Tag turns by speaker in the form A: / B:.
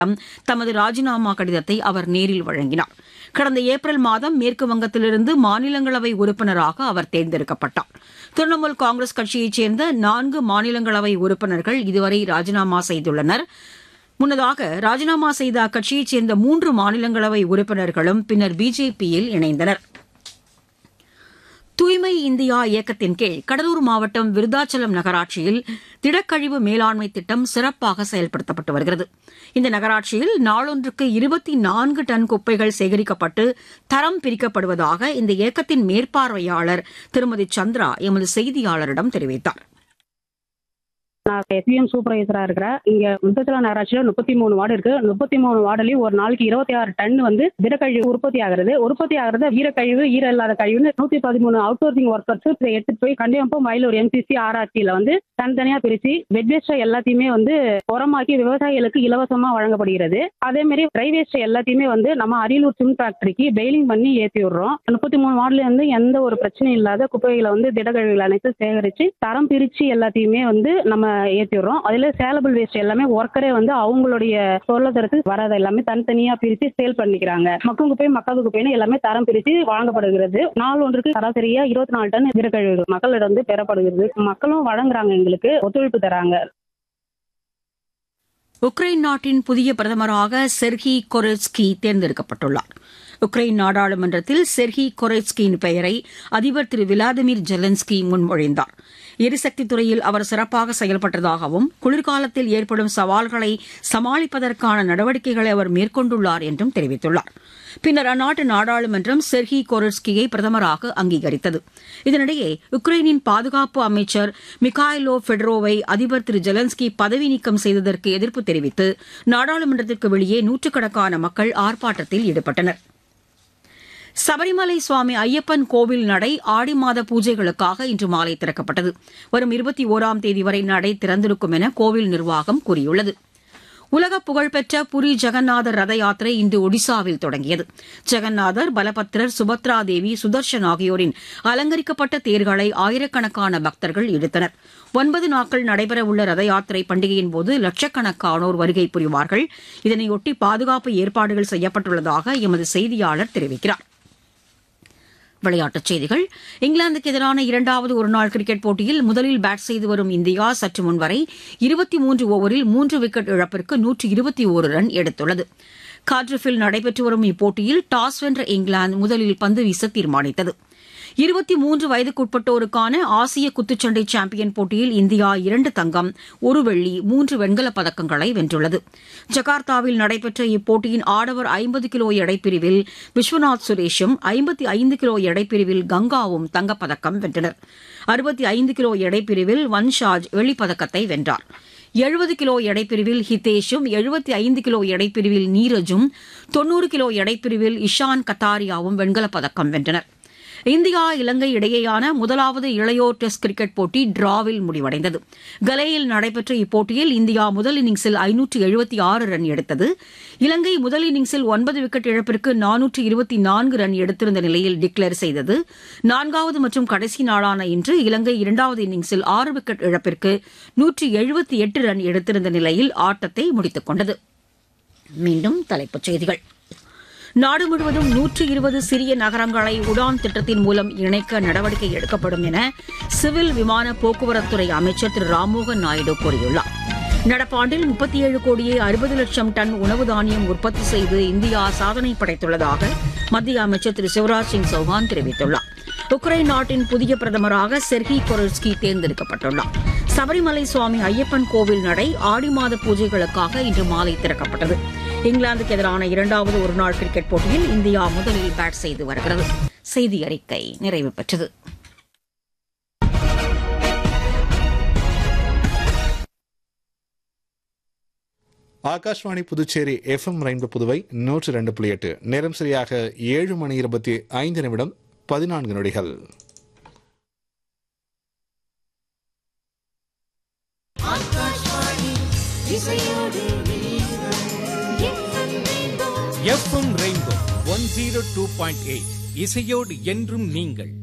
A: தமது ராஜினாமா கடிதத்தை அவர் நேரில் வழங்கினார் கடந்த ஏப்ரல் மாதம் மேற்கு வங்கத்திலிருந்து மாநிலங்களவை உறுப்பினராக அவர் தேர்ந்தெடுக்கப்பட்டார் திரிணாமுல் காங்கிரஸ் கட்சியைச் சேர்ந்த நான்கு மாநிலங்களவை உறுப்பினர்கள் இதுவரை ராஜினாமா செய்துள்ளனர் முன்னதாக ராஜினாமா செய்த அக்கட்சியைச் சேர்ந்த மூன்று மாநிலங்களவை உறுப்பினர்களும் பின்னர் பிஜேபியில் இணைந்தனர் தூய்மை இந்தியா இயக்கத்தின் கீழ் கடலூர் மாவட்டம் விருதாச்சலம் நகராட்சியில் திடக்கழிவு மேலாண்மை திட்டம் சிறப்பாக செயல்படுத்தப்பட்டு வருகிறது இந்த நகராட்சியில் நாளொன்றுக்கு இருபத்தி நான்கு டன் குப்பைகள் சேகரிக்கப்பட்டு தரம் பிரிக்கப்படுவதாக இந்த இயக்கத்தின் மேற்பார்வையாளர் திருமதி சந்திரா எமது செய்தியாளரிடம் தெரிவித்தார்
B: நான் எஸ்பிஎம் சூப்பர்வைசரா இருக்கிறேன் இங்க முத்தச்சல நகராட்சியில முப்பத்தி மூணு வார்டு இருக்கு முப்பத்தி மூணு வார்டுலயும் ஒரு நாளைக்கு இருபத்தி ஆறு டன் வந்து திடக்கழிவு உற்பத்தி ஆகிறது உற்பத்தி ஆகிறது ஈரக்கழிவு ஈர இல்லாத கழிவுன்னு நூத்தி பதிமூணு அவுட் சோர்சிங் ஒர்க்கர்ஸ் எடுத்துட்டு போய் கண்டிப்பா மயிலூர் எம்சிசி ஆர்ஆர்டியில வந்து தனித்தனியா பிரிச்சு வெட் வேஸ்ட் எல்லாத்தையுமே வந்து உரமாக்கி விவசாயிகளுக்கு இலவசமா வழங்கப்படுகிறது அதே மாதிரி ட்ரை வேஸ்ட் எல்லாத்தையுமே வந்து நம்ம அரியலூர் சிம் ஃபேக்டரிக்கு பெயிலிங் பண்ணி ஏற்றி விடுறோம் முப்பத்தி மூணு வார்டுல இருந்து எந்த ஒரு பிரச்சனையும் இல்லாத குப்பைகளை வந்து திடக்கழிவுகள் அனைத்தும் சேகரிச்சு தரம் பிரிச்சு எல்லாத்தையுமே வந்து நம்ம ஏற்றி விடுறோம் அதுல சேலபிள் வேஸ்ட் எல்லாமே ஒர்க்கரே வந்து அவங்களுடைய பொருளாதாரத்துக்கு வரதை எல்லாமே தனித்தனியா பிரிச்சு சேல் பண்ணிக்கிறாங்க மக்கும் குப்பை மக்காத குப்பைன்னு எல்லாமே தரம் பிரித்து வழங்கப்படுகிறது நாள் ஒன்றுக்கு சராசரியா இருபத்தி நாலு டன் திடக்கழிவு மக்களிடம் வந்து பெறப்படுகிறது மக்களும் வழங்குறாங்க எங்களுக்கு ஒத்துழைப்பு தராங்க
A: உக்ரைன் நாட்டின் புதிய பிரதமராக செர்ஹி கொரெட்ஸ்கி தேர்ந்தெடுக்கப்பட்டுள்ளார் உக்ரைன் நாடாளுமன்றத்தில் செர்ஹி கொரெட்ஸ்கியின் பெயரை அதிபர் திரு விளாடிமிர் ஜெலன்ஸ்கி முன்மொழிந்தார் எரிசக்தி துறையில் அவர் சிறப்பாக செயல்பட்டதாகவும் குளிர்காலத்தில் ஏற்படும் சவால்களை சமாளிப்பதற்கான நடவடிக்கைகளை அவர் மேற்கொண்டுள்ளார் என்றும் தெரிவித்துள்ளார் பின்னர் அந்நாட்டு நாடாளுமன்றம் செர்ஹி கொரெட்ஸ்கியை பிரதமராக அங்கீகரித்தது இதனிடையே உக்ரைனின் பாதுகாப்பு அமைச்சர் மிகாயிலோ ஃபெடரோவை அதிபர் திரு ஜெலன்ஸ்கி பதவி நீக்கம் செய்ததற்கு எதிர்ப்பு தெரிவித்து நாடாளுமன்றத்திற்கு வெளியே நூற்றுக்கணக்கான மக்கள் ஆர்ப்பாட்டத்தில் ஈடுபட்டனா் சபரிமலை சுவாமி ஐயப்பன் கோவில் நடை ஆடி மாத பூஜைகளுக்காக இன்று மாலை திறக்கப்பட்டது வரும் இருபத்தி ஓராம் தேதி வரை நடை திறந்திருக்கும் என கோவில் நிர்வாகம் கூறியுள்ளது உலக புகழ்பெற்ற புரி ஜெகநாதர் ரத யாத்திரை இன்று ஒடிசாவில் தொடங்கியது ஜெகநாதர் பலபத்ரர் சுபத்ரா தேவி சுதர்ஷன் ஆகியோரின் அலங்கரிக்கப்பட்ட தேர்களை ஆயிரக்கணக்கான பக்தர்கள் இழுத்தனர் ஒன்பது நாட்கள் நடைபெறவுள்ள ரத யாத்திரை பண்டிகையின் போது லட்சக்கணக்கானோர் வருகை புரிவார்கள் இதனையொட்டி பாதுகாப்பு ஏற்பாடுகள் செய்யப்பட்டுள்ளதாக எமது செய்தியாளர் தெரிவிக்கிறார் விளையாட்டுச் செய்திகள் இங்கிலாந்துக்கு எதிரான இரண்டாவது ஒருநாள் கிரிக்கெட் போட்டியில் முதலில் பேட் செய்து வரும் இந்தியா சற்று முன் வரை இருபத்தி மூன்று ஓவரில் மூன்று விக்கெட் இழப்பிற்கு நூற்று இருபத்தி ஒரு ரன் எடுத்துள்ளது கார்டிஃபில் நடைபெற்று வரும் இப்போட்டியில் டாஸ் வென்ற இங்கிலாந்து முதலில் பந்து வீச தீர்மானித்தது இருபத்தி மூன்று வயதுக்குட்பட்டோருக்கான ஆசிய குத்துச்சண்டை சாம்பியன் போட்டியில் இந்தியா இரண்டு தங்கம் ஒரு வெள்ளி மூன்று வெண்கலப் பதக்கங்களை வென்றுள்ளது ஜகார்த்தாவில் நடைபெற்ற இப்போட்டியின் ஆடவர் ஐம்பது கிலோ எடைப்பிரிவில் விஸ்வநாத் சுரேஷும் ஐம்பத்தி ஐந்து கிலோ எடைப்பிரிவில் கங்காவும் தங்கப்பதக்கம் வென்றனர் அறுபத்தி ஐந்து கிலோ எடைப்பிரிவில் வன்ஷாஜ் வெள்ளிப்பதக்கத்தை வென்றார் எழுபது கிலோ எடைப்பிரிவில் ஹிதேஷும் எழுபத்தி ஐந்து கிலோ எடைப்பிரிவில் நீரஜும் தொன்னூறு கிலோ எடைப்பிரிவில் இஷான் கத்தாரியாவும் வெண்கலப் பதக்கம் வென்றனர் இந்தியா இலங்கை இடையேயான முதலாவது இளையோர் டெஸ்ட் கிரிக்கெட் போட்டி டிராவில் முடிவடைந்தது கலேயில் நடைபெற்ற இப்போட்டியில் இந்தியா முதல் இன்னிங்ஸில் ஐநூற்று எழுபத்தி ஆறு ரன் எடுத்தது இலங்கை முதல் இன்னிங்ஸில் ஒன்பது விக்கெட் இழப்பிற்கு நானூற்று இருபத்தி நான்கு ரன் எடுத்திருந்த நிலையில் டிக்ளேர் செய்தது நான்காவது மற்றும் கடைசி நாளான இன்று இலங்கை இரண்டாவது இன்னிங்ஸில் ஆறு விக்கெட் இழப்பிற்கு நூற்று எழுபத்தி எட்டு ரன் எடுத்திருந்த நிலையில் ஆட்டத்தை முடித்துக் கொண்டது மீண்டும் தலைப்புச் செய்திகள் நாடு முழுவதும் நூற்று இருபது சிறிய நகரங்களை உடான் திட்டத்தின் மூலம் இணைக்க நடவடிக்கை எடுக்கப்படும் என சிவில் விமான போக்குவரத்துறை அமைச்சர் திரு ராம்மோகன் நாயுடு கூறியுள்ளார் நடப்பாண்டில் முப்பத்தி ஏழு கோடியே அறுபது லட்சம் டன் உணவு தானியம் உற்பத்தி செய்து இந்தியா சாதனை படைத்துள்ளதாக மத்திய அமைச்சர் திரு சிவராஜ் சிங் சௌஹான் தெரிவித்துள்ளார் உக்ரைன் நாட்டின் புதிய பிரதமராக செர்ஹி கொரல்ஸ்கி தேர்ந்தெடுக்கப்பட்டுள்ளார் சபரிமலை சுவாமி ஐயப்பன் கோவில் நடை ஆடி மாத பூஜைகளுக்காக இன்று மாலை திறக்கப்பட்டது இங்கிலாந்துக்கு எதிரான இரண்டாவது ஒருநாள் கிரிக்கெட் போட்டியில் இந்தியா முதலில் பேட் செய்து வருகிறது செய்தி அறிக்கை நிறைவு பெற்றது
C: ஆகாஷ்வாணி புதுச்சேரி எஃப்எம் ரெயின்போ புதுவை நூற்று ரெண்டு புள்ளி எட்டு நேரம் சரியாக ஏழு மணி இருபத்தி ஐந்து நிமிடம் பதினான்கு நொடிகள்
D: FM rainbow one zero two point eight இசையோடு என்றும் நீங்கள்